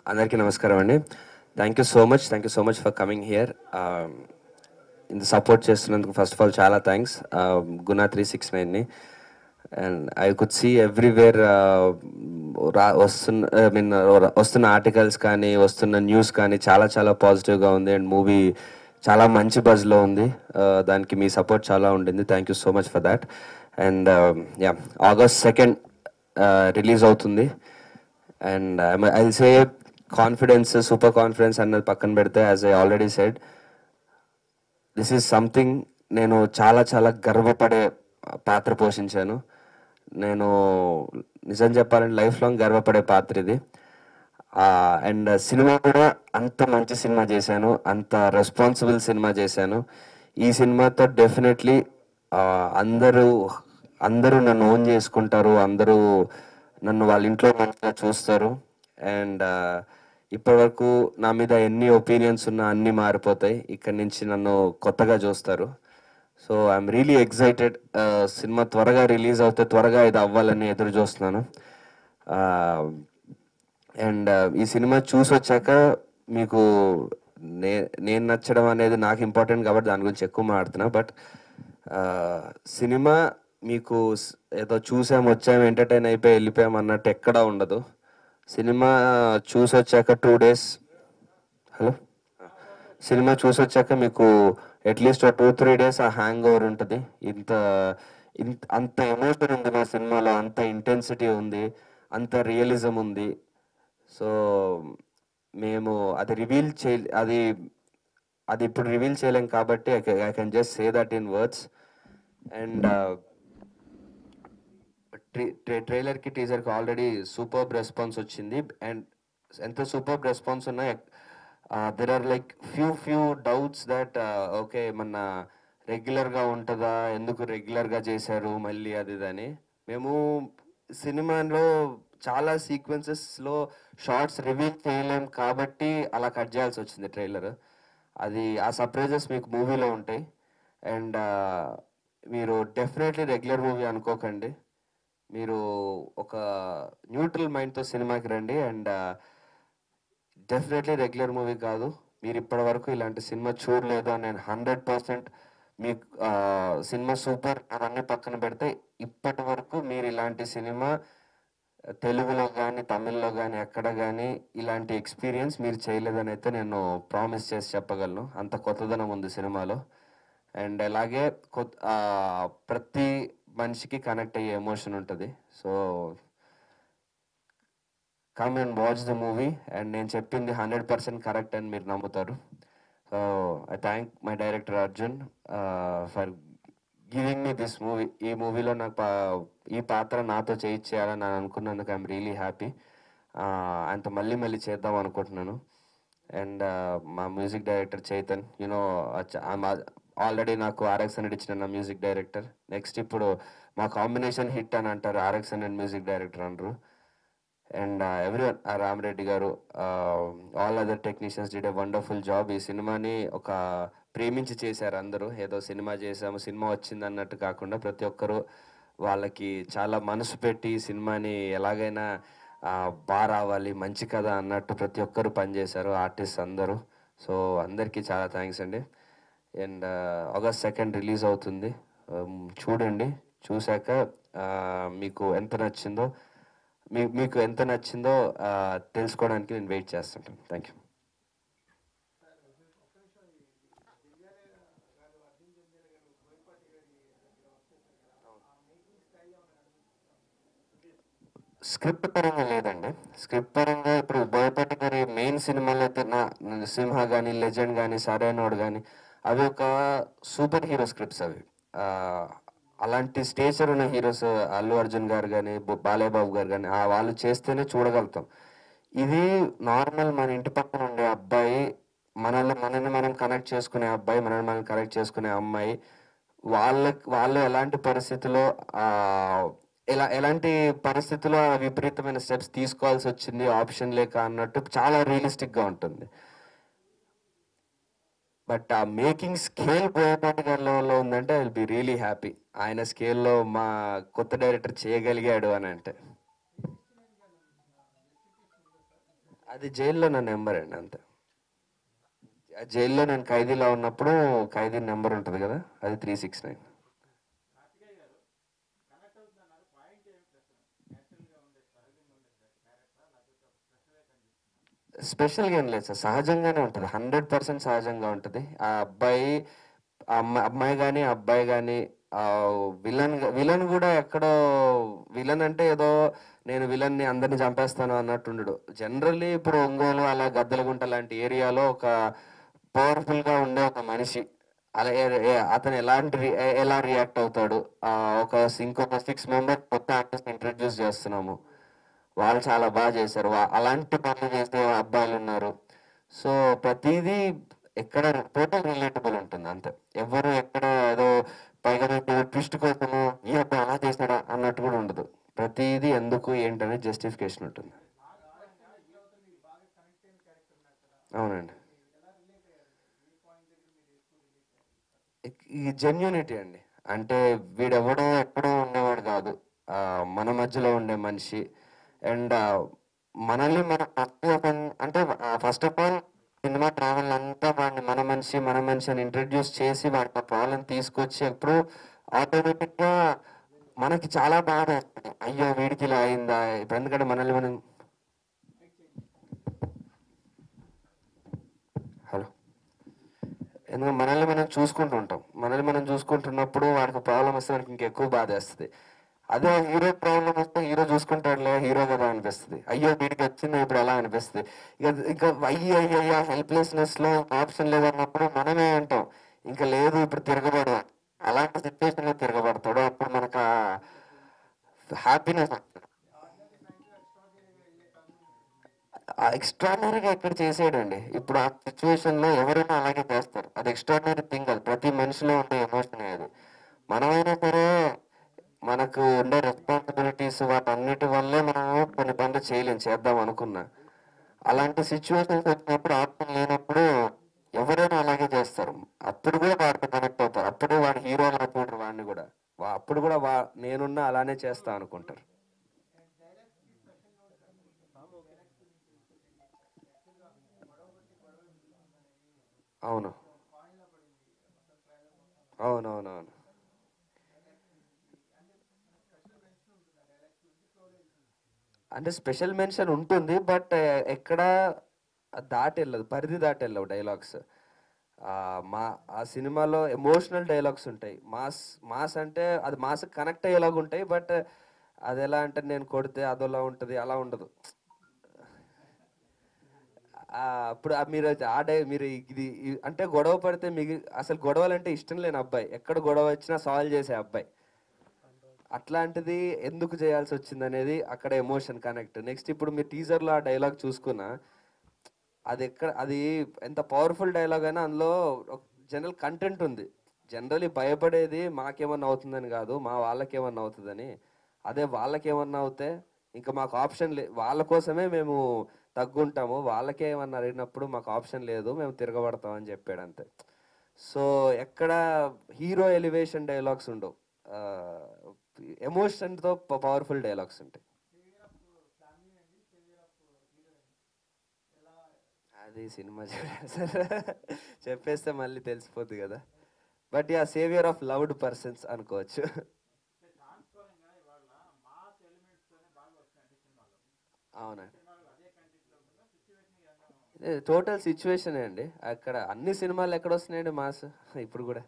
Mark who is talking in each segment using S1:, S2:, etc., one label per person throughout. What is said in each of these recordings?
S1: అందరికీ నమస్కారం అండి thank you so much thank you so much for coming here ఇంత సపోర్ట్ చేస్తున్నందుకు ఫస్ట్ ఆఫ్ ఆల్ చాలా థ్యాంక్స్ గునా త్రీ సిక్స్ నైన్ని and I could see everywhere రా వస్తున్న ఐ మీన్ వస్తున్న ఆర్టికల్స్ కానీ వస్తున్న న్యూస్ కానీ చాలా చాలా పాజిటివ్గా ఉంది అండ్ మూవీ చాలా మంచి బజ్లో ఉంది Uh, దానికి మీ సపోర్ట్ చాలా ఉండింది thank you so much for that and yeah August second release అవుతుంది and I say confidence super confidence అన్నది పక్కన పెడితే as I already said this is something నేను చాలా చాలా గర్వపడే పాత్ర పోషించాను నేను నిజం చెప్పాలంటే లైఫ్ లాంగ్ గర్వపడే పాత్ర ఇది అండ్ సినిమా కూడా అంత మంచి సినిమా చేశాను అంత రెస్పాన్సిబుల్ సినిమా చేశాను ఈ సినిమాతో డెఫినెట్లీ అందరూ అందరూ నన్ను ఓన్ చేసుకుంటారు అందరూ నన్ను వాళ్ళ ఇంట్లో మంచిగా చూస్తారు అండ్ ఇప్పటి వరకు నా మీద ఎన్ని ఒపీనియన్స్ ఉన్నా అన్నీ మారిపోతాయి ఇక్కడి నుంచి నన్ను కొత్తగా చూస్తారు సో ఐఎమ్ రియలీ ఎక్సైటెడ్ సినిమా త్వరగా రిలీజ్ అవుతే త్వరగా ఇది అవ్వాలని ఎదురు చూస్తున్నాను అండ్ ఈ సినిమా చూసి వచ్చాక మీకు నే నేను నచ్చడం అనేది నాకు ఇంపార్టెంట్ కాబట్టి దాని గురించి ఎక్కువ మాట్లాడుతున్నా బట్ సినిమా మీకు స్- ఏదో చూసాం వచ్చాం ఎంటర్టైన్ అయిపోయి వెళ్ళిపోయాం అన్నట్టు ఎక్కడా ఉండదు సినిమా చూసి వచ్చాక టూ డేస్ హలో సినిమా చూసి వచ్చాక మీకు అట్లీస్ట్ టూ త్రీ డేస్ ఆ హ్యాంగ్ ఓవర్ ఉంటుంది ఇంత ఇంత అంత ఎమోషన్ ఉంది మా సినిమాలో అంత ఇంటెన్సిటీ ఉంది అంత రియలిజం ఉంది సో మేము అది రివీల్ చే అది అది ఇప్పుడు రివీల్ చేయలేం కాబట్టి I can just say that in words and ట్రైలర్కి టీజర్కి ఆల్రెడీ సూపర్బ్ రెస్పాన్స్ వచ్చింది అండ్ ఎంత సూపర్బ్ రెస్పాన్స్ ఉన్నా there are like few few doubts that okay మన రెగ్యులర్గా ఉంటుందా ఎందుకు రెగ్యులర్గా చేశారు మళ్ళీ అది ఇది అని మేము సినిమాలో చాలా సీక్వెన్సెస్లో షార్ట్స్ రివీల్ చేయలేం కాబట్టి అలా కట్ చేయాల్సి వచ్చింది ట్రైలర్ అది ఆ సర్ప్రైజెస్ మీకు మూవీలో ఉంటాయి అండ్ మీరు డెఫినెట్లీ రెగ్యులర్ మూవీ అనుకోకండి మీరు ఒక న్యూట్రల్ మైండ్తో సినిమాకి రండి అండ్ డెఫినెట్లీ రెగ్యులర్ మూవీ కాదు మీరు ఇప్పటి వరకు ఇలాంటి సినిమా చూడలేదు అని నేను హండ్రెడ్ పర్సెంట్ మీకు ఆ, సినిమా సూపర్ అవన్నీ పక్కన పెడితే ఇప్పటి వరకు మీరు ఇలాంటి సినిమా తెలుగులో కానీ తమిళ్లో కానీ ఎక్కడ కానీ ఇలాంటి ఎక్స్పీరియన్స్ మీరు చేయలేదని అయితే నేను ప్రామిస్ చేసి చెప్పగలను అంత కొత్తదనం ఉంది సినిమాలో అండ్ అలాగే కొత్త ఆ, ప్రతి మనిషికి కనెక్ట్ అయ్యే ఎమోషన్ ఉంటుంది so come and watch the movie and నేను చెప్పింది హండ్రెడ్ పర్సెంట్ కరెక్ట్ అని మీరు నమ్ముతారు so I thank my director Arjun for giving me this movie ఈ మూవీలో నాకు పా- ఈ పాత్ర నాతో చేయించేయాలని నేను అనుకున్నందుకు ఐఎమ్ రియలీ హ్యాపీ ఆయనతో మళ్ళీ మళ్ళీ చేద్దాం అనుకుంటున్నాను అండ్ మా music director Chaitan you know already నాకు ఆర్ఎక్స్ హండ్రెడ్ ఇచ్చిన నా మ్యూజిక్ డైరెక్టర్ నెక్స్ట్ ఇప్పుడు మా కాంబినేషన్ హిట్ అని అంటారు ఆర్ఎక్స్ హండ్రెడ్ మ్యూజిక్ డైరెక్టర్ అంటారు అండ్ ఎవ్రీ రామరెడ్డి గారు all other technicians did a wonderful job ఈ సినిమాని ఒక ప్రేమించి చేశారు అందరూ ఏదో సినిమా చేసాము సినిమా వచ్చింది అన్నట్టు కాకుండా ప్రతి ఒక్కరు వాళ్ళకి చాలా మనసు పెట్టి ఈ సినిమాని ఎలాగైనా ఆ, బాగా రావాలి మంచి కథ అన్నట్టు ప్రతి ఒక్కరు పనిచేశారు ఆర్టిస్ట్ అందరూ సో అందరికీ చాలా థ్యాంక్స్ అండి అండ్ ఆగస్ట్ సెకండ్ రిలీజ్ అవుతుంది Um, చూడండి చూశాక ఆ, మీకు ఎంత నచ్చిందో మీ మీకు ఎంత నచ్చిందో ఆ, తెలుసుకోవడానికి నేను వెయిట్ చేస్తుంటాను థ్యాంక్ యూ స్క్రిప్ట్ పరంగా లేదండి స్క్రిప్ట్ పరంగా ఇప్పుడు బోయపాటి గారి మెయిన్ సినిమాలో అయితే నా నా సింహ కానీ లెజెండ్ కానీ సరైనోడు కానీ అవి ఒక సూపర్ హీరో స్క్రిప్ట్స్ అవి ఆ, అలాంటి స్టేచర్ ఉన్న హీరోస్ అల్లు అర్జున్ గారు కానీ బాలయ్యబాబు గారు కానీ ఆ వాళ్ళు చేస్తేనే చూడగలుగుతాం ఇది నార్మల్ మన ఇంటి పక్కన ఉండే అబ్బాయి మనల్ని మనల్ని మనం కనెక్ట్ చేసుకునే అబ్బాయి మనల్ని మనం కనెక్ట్ చేసుకునే అమ్మాయి వాళ్ళ వాళ్ళు ఎలాంటి పరిస్థితిలో ఆ, ఎలా ఎలాంటి పరిస్థితుల్లో ఆ విపరీతమైన స్టెప్స్ తీసుకోవాల్సి వచ్చింది ఆప్షన్ లేక అన్నట్టు చాలా రియలిస్టిక్గా ఉంటుంది బట్ ఆ మేకింగ్ స్కేల్ బోయపాటి గారి లెవెల్లో ఉందంటే I will be really happy ఆయన స్కేల్లో మా కొత్త డైరెక్టర్ చేయగలిగాడు అని అంటే అది జైల్లో నా నెంబర్ అండి అంతే ఆ జైల్లో నేను ఖైదీలో ఉన్నప్పుడు ఖైదీ నెంబర్ ఉంటుంది కదా అది త్రీ సిక్స్ నైన్ స్పెషల్గా ఏం లేదు సార్ సహజంగానే ఉంటుంది హండ్రెడ్ పర్సెంట్ సహజంగా ఉంటుంది ఆ అబ్బాయి ఆ అమ్మాయి అమ్మాయి కానీ అబ్బాయి కానీ విలన్ విలన్ కూడా ఎక్కడో విలన్ అంటే ఏదో నేను విలన్ని అందరిని చంపేస్తాను అన్నట్టుండడు జనరల్లీ ఇప్పుడు ఒంగోలు అలా గద్దలగుంట లాంటి ఏరియాలో ఒక పవర్ఫుల్గా ఉండే ఒక మనిషి అలా ఏ- ఏ- అతను ఎలాంటి రి- ఏ- ఎలా రియాక్ట్ అవుతాడు ఆ, ఒక ఇంకొక సిక్స్ మెంబర్ కొత్త ఆర్టిస్ట్ ఇంట్రడ్యూస్ చేస్తున్నాము వాళ్ళు చాలా బాగా చేశారు వా- అలాంటి పనులు చేసే అబ్బాయిలు ఉన్నారు సో ప్రతిదీ ఎక్కడ టోటల్ రిలేటబుల్ ఉంటుంది అంతే ఎవరు ఎక్కడ ఏదో పైగా ట్విస్ట్ కోసము ఈ అబ్బాయి అలా చేశాడా అన్నట్టు కూడా ఉండదు ప్రతిదీ ఎందుకు ఏంటనే జస్టిఫికేషన్ ఉంటుంది అవునండి ఈ జెన్యూనిటీ అండి అంటే వీడెవడో ఎక్కడో ఉండేవాడు కాదు ఆ, మన మధ్యలో ఉండే మనిషి అండ్ మనల్ని మన ఫస్ట్ ఆఫ్ ఆల్ అంటే ఫస్ట్ ఆఫ్ ఆల్ సినిమా ట్రావెల్ అంతా వాడిని మన మనిషి మన మనిషి అని ఇంట్రడ్యూస్ చేసి వాడి ప్రాబ్లం తీసుకొచ్చి అప్పుడు ఆటోమేటిక్గా మనకి చాలా బాధ వేస్తుంది అయ్యో వీడికి ఇలా అయిందా ఇప్పుడు ఎందుకంటే మనల్ని మనం హలో ఎందుకంటే మనల్ని మనం చూసుకుంటూ ఉంటాం మనల్ని మనం చూసుకుంటున్నప్పుడు వాడికి ప్రాబ్లం వస్తే మనకి ఇంకెక్కువ బాధ వేస్తుంది అదే హీరో ప్రాబ్లం వస్తే హీరో చూసుకుంటాడులే హీరో కదా అనిపిస్తుంది అయ్యో వీడికి వచ్చింది ఇప్పుడు ఎలా అనిపిస్తుంది ఇక ఇంకా అయ్యో అయ్యో అయ్యో హెల్ప్లెస్నెస్ లో ఆప్షన్ లేదన్నప్పుడు మనమే అంటాం ఇంకా లేదు ఇప్పుడు తిరగబడు అలాంటి సిచ్యువేషన్ లో తిరగబడతాడు అప్పుడు మనకు హ్యాపీనెస్ ఎక్స్ట్రాడినరీగా ఎక్కడ చేసాడండి ఇప్పుడు ఆ సిచ్యువేషన్ లో ఎవరైనా అలాగే చేస్తారు అది ఎక్స్ట్రాడినరీ థింగ్ అది ప్రతి మనిషిలో ఉండే ఎమోషన్ అది మనమైనా సరే మనకు ఉండే రెస్పాన్సిబిలిటీస్ వాటన్నిటి వల్లే మనం కొన్ని పనులు చేయలేం చేద్దాం అనుకున్నా అలాంటి సిచ్యువేషన్స్ వచ్చినప్పుడు ఆప్షన్ లేనప్పుడు ఎవరైనా అలాగే చేస్తారు అప్పుడు కూడా వాడితో కనెక్ట్ అవుతారు అప్పుడు వాడు హీరో అనుకుంటారు వాడిని కూడా వా- అప్పుడు కూడా వా నేనున్నా అలానే చేస్తా అనుకుంటారు అవును అవునవునవును అంటే స్పెషల్ మెన్షన్ ఉంటుంది బట్ ఎక్కడ దాటి వెళ్ళదు పరిధి దాటి వెళ్ళవు డైలాగ్స్ మా ఆ సినిమాలో ఎమోషనల్ డైలాగ్స్ ఉంటాయి మాస్ మాస్ అంటే అది మాస్ కనెక్ట్ అయ్యేలాగా ఉంటాయి బట్ అది ఎలా అంటే నేను కొడితే అదోలా ఉంటుంది అలా ఉండదు ఆ, అప్పుడు ఆ మీరు అయితే ఆ డై మీరు ఇది ఇది- అంటే గొడవ పడితే మిగి అసలు గొడవలు అంటే ఇష్టం లేని అబ్బాయి ఎక్కడ గొడవ వచ్చినా సాల్వ్ చేసే అబ్బాయి అట్లాంటిది ఎందుకు చేయాల్సి వచ్చింది అనేది అక్కడ ఎమోషన్ కనెక్ట్ నెక్స్ట్ ఇప్పుడు మీరు టీజర్లో ఆ డైలాగ్ చూసుకున్నా అది ఎక్కడ అది ఎంత పవర్ఫుల్ డైలాగ్ అయినా అందులో జనరల్ కంటెంట్ ఉంది జనరలీ భయపడేది మాకేమన్నా అవుతుందని కాదు మా వాళ్ళకేమన్నా అవుతుందని అదే వాళ్ళకేమన్నా అవుతే ఇంకా మాకు ఆప్షన్ లే వాళ్ళ కోసమే మేము తగ్గుంటాము వాళ్ళకే ఏమన్నా అడిగినప్పుడు మాకు ఆప్షన్ లేదు మేము తిరగబడతాం అని చెప్పాడు అంతే సో ఎక్కడ హీరో ఎలివేషన్ డైలాగ్స్ ఉండవు ఎమోషన్తో పవర్ఫుల్ డైలాగ్స్ ఉంటాయి అది సినిమా చూడాలి సార్ చెప్పేస్తే మళ్ళీ తెలిసిపోద్ది కదా but ya saviour of loved persons అనుకోవచ్చు అవునండి టోటల్ సిచ్యువేషన్ అండి అక్కడ అన్ని సినిమాలు ఎక్కడ వస్తున్నాయండి మాస్ ఇప్పుడు కూడా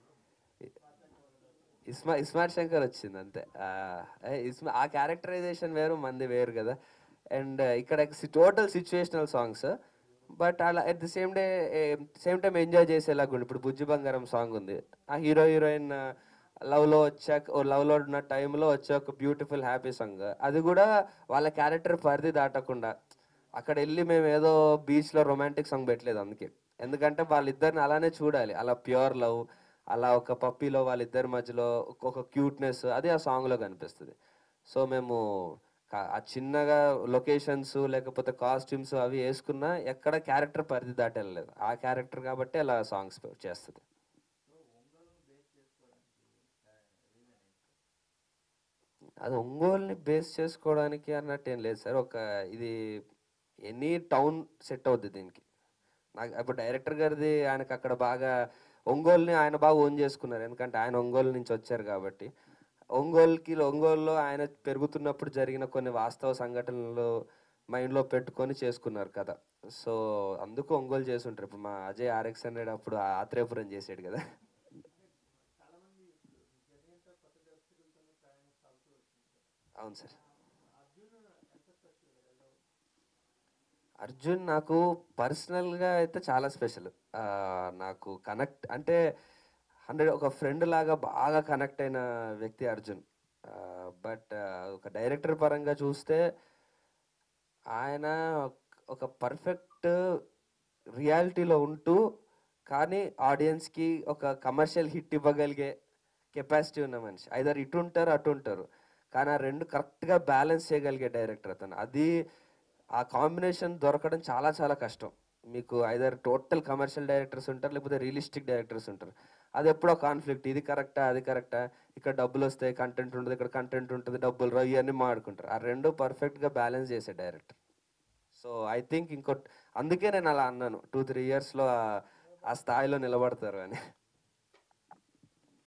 S1: ఇస్మా ఇస్మార్ట్ శంకర్ వచ్చింది అంతే ఆ, ఏ, ఇస్మా ఆ క్యారెక్టరైజేషన్ వేరు మంది వేరు కదా అండ్ ఇక్కడ టోటల్ సిచ్యువేషనల్ సాంగ్స్ బట్ అలా at the same day same time enjoy చేసేలాగా ఉంది ఇప్పుడు బుజ్జి బంగారం సాంగ్ ఉంది ఆ హీరో హీరోయిన్ లవ్లో వచ్చాక లవ్లో ఉన్న టైంలో వచ్చే ఒక బ్యూటిఫుల్ హ్యాపీ సాంగ్ అది కూడా వాళ్ళ క్యారెక్టర్ పరిధి దాటకుండా అక్కడ వెళ్ళి మేము ఏదో బీచ్లో రొమాంటిక్ సాంగ్ పెట్టలేదు అందుకే ఎందుకంటే వాళ్ళిద్దరిని అలానే చూడాలి అలా ప్యూర్ లవ్ అలా ఒక పప్పీలో వాళ్ళిద్దరి మధ్యలో ఒక క్యూట్నెస్ అది ఆ సాంగ్లో కనిపిస్తుంది సో మేము కా- ఆ చిన్నగా లొకేషన్స్ లేకపోతే కాస్ట్యూమ్స్ అవి వేసుకున్నా ఎక్కడ క్యారెక్టర్ పరిధి దాటి వెళ్ళలేదు ఆ క్యారెక్టర్ కాబట్టి అలా సాంగ్స్ చేస్తుంది అది ఒంగోలుని బేస్ చేసుకోవడానికి అన్నట్టు ఏం లేదు సార్ ఒక ఇది ఎనీ టౌన్ సెట్ అవుద్ది దీనికి నాకు ఇప్పుడు డైరెక్టర్ గారిది ఆయనకు అక్కడ బాగా ఒంగోలుని ఆయన బాగా ఓన్ చేసుకున్నారు ఎందుకంటే ఆయన ఒంగోలు నుంచి వచ్చారు కాబట్టి ఒంగోలుకి ఒంగోలులో ఆయన పెరుగుతున్నప్పుడు జరిగిన కొన్ని వాస్తవ సంఘటనలు మైండ్లో పెట్టుకొని చేసుకున్నారు కదా సో అందుకు ఒంగోలు చేసి ఉంటారు ఇప్పుడు మా అజయ్ ఆర్ఎక్స్ హండ్రెడ్ అప్పుడు ఆత్రేయపురం చేసాడు కదా అవును సార్ అర్జున్ నాకు పర్సనల్గా అయితే చాలా స్పెషల్ నాకు కనెక్ట్ అంటే హండ్రెడ్ ఒక ఫ్రెండ్ లాగా బాగా కనెక్ట్ అయిన వ్యక్తి అర్జున్ బట్ ఒక డైరెక్టర్ పరంగా చూస్తే ఆయన ఒక పర్ఫెక్ట్ రియాలిటీలో ఉంటూ కానీ ఆడియన్స్కి ఒక కమర్షియల్ హిట్ ఇవ్వగలిగే కెపాసిటీ ఉన్న మనిషి ఐదర్ ఇటు ఉంటారు అటు ఉంటారు కానీ ఆ రెండు కరెక్ట్గా బ్యాలెన్స్ చేయగలిగే డైరెక్టర్ అతను అది ఆ కాంబినేషన్ దొరకడం చాలా చాలా కష్టం మీకు ఐదర్ టోటల్ కమర్షియల్ డైరెక్టర్స్ ఉంటారు లేకపోతే రియలిస్టిక్ డైరెక్టర్స్ ఉంటారు అది ఎప్పుడో కాన్ఫ్లిక్ట్ ఇది కరెక్టా అది కరెక్టా ఇక్కడ డబ్బులు వస్తాయి కంటెంట్ ఉంటుంది ఇక్కడ కంటెంట్ ఉంటుంది డబ్బులు రావు ఇవన్నీ మాడుకుంటారు ఆ రెండు పర్ఫెక్ట్గా బ్యాలెన్స్ చేసే డైరెక్టర్ సో ఐ థింక్ ఇంకో అందుకే నేను అలా అన్నాను టూ త్రీ ఇయర్స్లో ఆ స్థాయిలో నిలబడతారు అని